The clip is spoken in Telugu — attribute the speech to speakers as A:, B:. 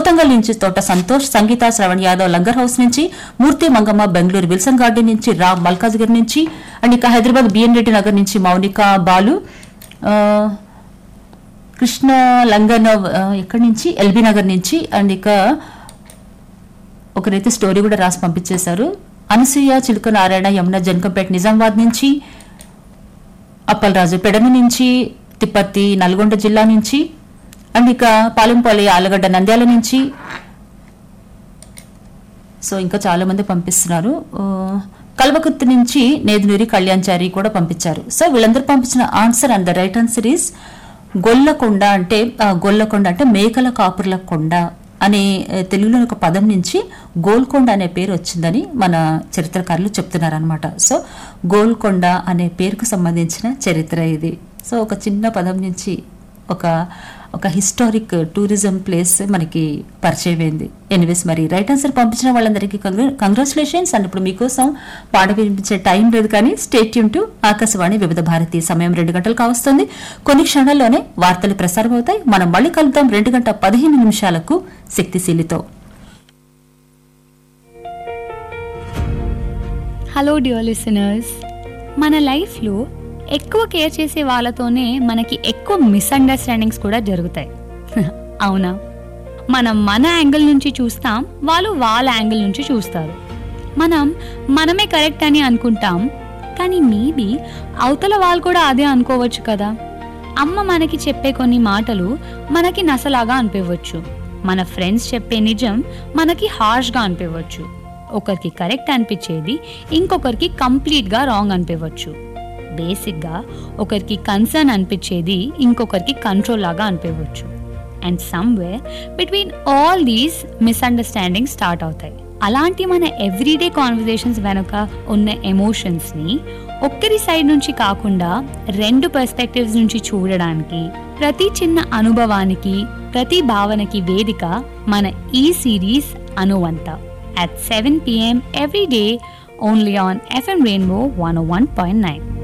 A: పోతంగల్ నుంచి తోట సంతోష్ సంగీత శ్రవణ్ యాదవ్ లంగర్ హౌస్ నుంచి మూర్తి మంగమ్మ బెంగళూరు విల్సన్ గార్డెన్ నుంచి రామ్ మల్కాజ్గిరి నుంచి అండ్ ఇక హైదరాబాద్ బిఎన్ రెడ్డి నగర్ నుంచి మౌనిక బాలు ఆ, కృష్ణ లంగన్ ఆ, ఎక్కడి నుంచి ఎల్బీ నగర్ నుంచి అండ్ ఇక ఒకరైతే స్టోరీ కూడా రాసి పంపించేశారు అనసూయ చిలుక నారాయణ యమున జనకంపేట నిజామాబాద్ నుంచి అప్పలరాజు పెడన నుంచి తిప్పర్తి నల్గొండ జిల్లా నుంచి అండ్ ఇక పాలెంపల్లి ఆలగడ్డ నంద్యాల నుంచి సో ఇంకా చాలా మంది పంపిస్తున్నారు ఆ, కల్వకుర్తి నుంచి నేదునూరి కళ్యాణ్చారి కూడా పంపించారు సో వీళ్ళందరూ పంపించిన answer and the right answer is Gollakonda అంటే ఆ, గొల్లకొండ అంటే మేకల కాపుర్ల కొండ అనే ఆ, తెలుగులో ఒక పదం నుంచి గోల్కొండ అనే పేరు వచ్చిందని మన చరిత్రకారులు చెప్తున్నారనమాట సో గోల్కొండ అనే పేరుకు సంబంధించిన చరిత్ర ఇది సో ఒక చిన్న పదం నుంచి ఒక ఒక హిస్టారిక్ టూరిజం ప్లేస్ మనకి పరిచయం అయింది ఎనీవేస్ మరి రైట్ ఆన్సర్ పంపించిన వాళ్ళందరికీ కంగ్రాచులేషన్స్ అండ్ ఇప్పుడు మీకోసం పాట వినిపించే టైం లేదు కానీ స్టేట్ యూన్ టు ఆకాశవాణి వివిధ భారతి సమయం రెండు గంటలు కావస్తుంది కొన్ని క్షణాల్లోనే వార్తలు ప్రసారం అవుతాయి మనం మళ్ళీ కలుద్దాం రెండు గంట పదిహేను నిమిషాలకు శక్తిశీలితో
B: హలో డియర్ లిసనర్స్ మన లైఫ్లో ఎక్కువ కేర్ చేసే వాళ్ళతోనే మనకి ఎక్కువ మిస్అండర్స్టాండింగ్స్ కూడా జరుగుతాయి అవునా మనం మన యాంగిల్ నుంచి చూస్తాం వాళ్ళు వాళ్ళ యాంగిల్ నుంచి చూస్తారు మనం మనమే కరెక్ట్ అని అనుకుంటాం కానీ మేబీ అవతల వాళ్ళు కూడా అదే అనుకోవచ్చు కదా అమ్మ మనకి చెప్పే కొన్ని మాటలు మనకి నసలాగా అనిపించవచ్చు మన ఫ్రెండ్స్ చెప్పే నిజం మనకి హార్ష్గా అనిపించవచ్చు ఒకరికి కరెక్ట్ అనిపించేది ఇంకొకరికి కంప్లీట్గా రాంగ్ అనిపించవచ్చు బేసిక్గా ఒకరికి కన్సర్న్ అనిపించేది ఇంకొకరికి కంట్రోల్ లాగా అనిపించవచ్చు and somewhere between all these misunderstanding start అవుతాయి అలాంటి మన ఎవ్రీడే కాన్వర్జేషన్స్ వెనుక ఉన్న ఎమోషన్స్ని ఒక్కరి సైడ్ నుంచి కాకుండా రెండు పర్స్పెక్టివ్స్ నుంచి చూడడానికి ప్రతి చిన్న అనుభవానికి ప్రతి భావనకి వేదిక మన ఈ సిరీస్ అనువంత at 7 p.m. every day only on FM Rainbow 101.9.